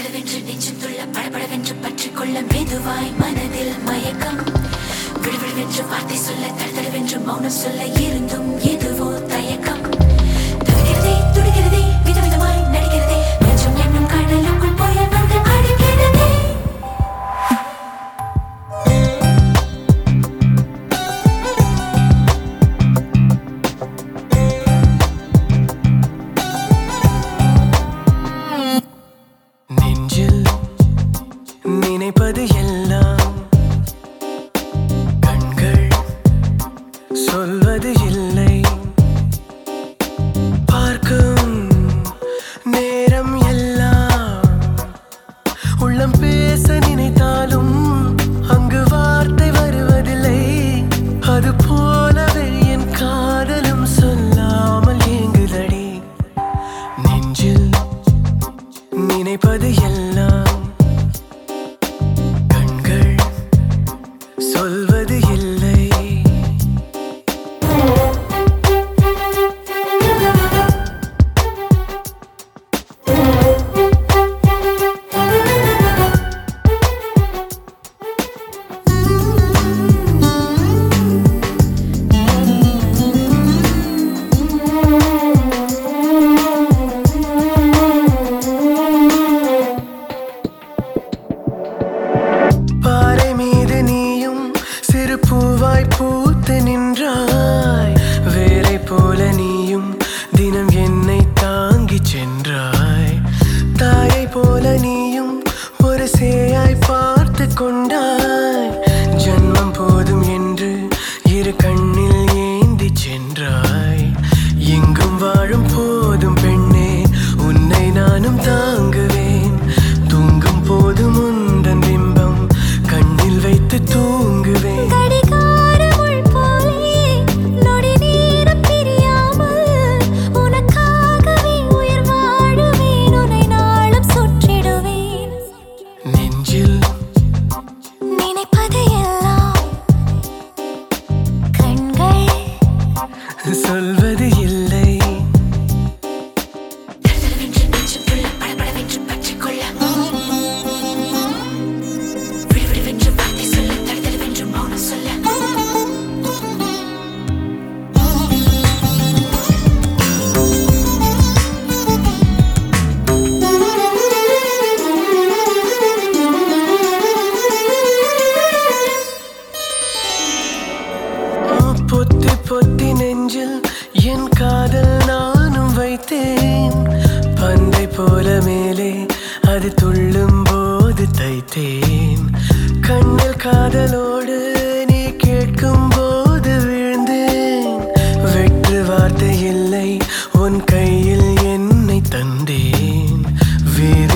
தடதடவென்று நெஞ்சம் துள்ள படபடவென்று பற்றிக்கொள்ள மெதுவாய் மனதில் மயக்கம் விடுவிடுவென்று வார்த்தை சொல்ல தடதடவென்று மௌனம் சொல்ல இருந்தும் எதுவோ தயக்கம் தவிக்கிறதே துடிக்கிறதே விதவிதமாய் நடிக்கிறதே நெஞ்சம் என்னும் கடலுக்குள் புயல் வந்து அடிக்கிறதே நெஞ்சில் நினைப்பது எல்லாம் கண்கள் சொல்வது இல்லை பார்க்கும் நேரம் எல்லாம் உள்ளம் பேச நினைத்தாலும் அங்கு வார்த்தை வருவதில்லை அது போலவே என் காதலும் சொல்லாமல் ஏங்குதடி நெஞ்சில் நினைப்பது எல்லாம் கண்கள் சொல்வது இல்லை பாறை மீது நீயும் சிறு பூவாய் பூத்து நின்றாய் வேரை போல நீயும் தினம் என்னை தாங்கி சென்றாய் தாயை போல நீயும் ஒரு சேயாய் பார்த்து கொண்டாய் ஜன்மம் போதும் என்று இரு கண்ணில் ஏந்தி சென்றாய் எங்கும் வாழும் போதும் பெண்ணே உன்னை நானும் தாங்குவேன் தூங்கும் போதும் உந்தன் பிம்பம் கண்ணில் வைத்து தூங்குவேன் கடிகாரமுள் போலே நொடி நேரம் பிரியாமல் உனக்காகவே உயிர் வாழுவேன் உன்னை நாளும் சுற்றிடுவேன் நெஞ்சில் நினைப்பது எல்லாம் கண்கள் சொல்வது இல்லை தடதடவென்று நெஞ்சுக்குள்ள படபடவென்று பற்றிக்கொள்ள விடுவிடுவென்று வார்த்தை சொல்ல தடதடவென்று மௌனம் சொல்ல பொத்தி பொத்தி நெஞ்சில் என் காதல் நானும் வைத்தேன் பந்தை போல மேலே அது துள்ளும் போது தைத்தேன் கண்ணில் காதலோடு நீ கேட்கும் போது விழுந்தேன் வெற்று வார்த்தை இல்லை உன் கையில் என்னை தந்தேன் வேறு